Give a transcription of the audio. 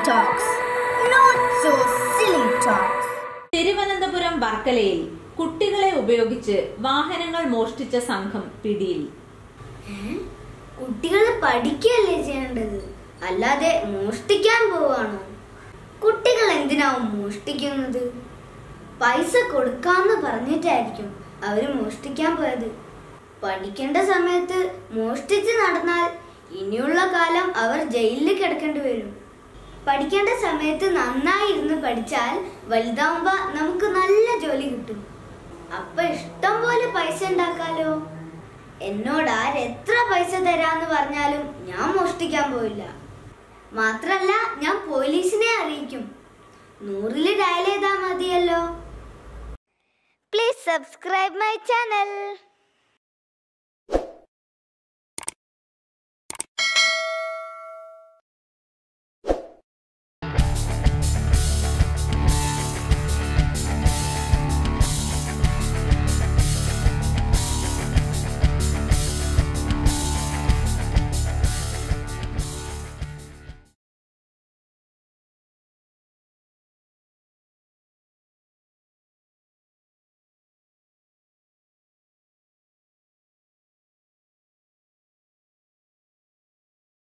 talks. Not so silly talks. Thiruvananthapuram വർക്കലയിൽ കുട്ടികളെ ഉപയോഗിച്ച് വാഹനങ്ങൾ മോഷ്ടിച്ച സംഘം പിടിയിൽ കുട്ടികൾ പഠിക്കുകയല്ലേ ചെയ്യേണ്ടത് അല്ലാതെ മോഷ്ടിക്കാൻ പോവാണോ കുട്ടികൾ എന്തിനാവും മോഷ്ടിക്കുന്നത് പൈസ കൊടുക്കാന്ന് പറഞ്ഞിട്ടായിരിക്കും അവര് മോഷ്ടിക്കാൻ പോയത് പഠിക്കേണ്ട സമയത്ത് മോഷ്ടിച്ച് നടന്നാൽ ഇനിയുള്ള കാലം അവർ ജയിലിൽ കിടക്കേണ്ടി വരും പഠിക്കേണ്ട സമയത്ത് നന്നായി ഇരുന്ന് പഠിച്ചാൽ വലുതാവുമ്പോ നമുക്ക് നല്ല ജോലി കിട്ടും അപ്പൊ ഇഷ്ടം പോലെ പൈസ ഉണ്ടാക്കാലോ എന്നോട് ആരെത്ര പൈസ തരാന്ന് പറഞ്ഞാലും ഞാൻ മോഷ്ടിക്കാൻ പോയില്ല മാത്രല്ല ഞാൻ പോലീസിനെ അറിയിക്കും നൂറില് ഡയൽ ചെയ്താൽ മതിയല്ലോ പ്ലീസ് സബ്സ്ക്രൈബ് മൈ ചാനൽ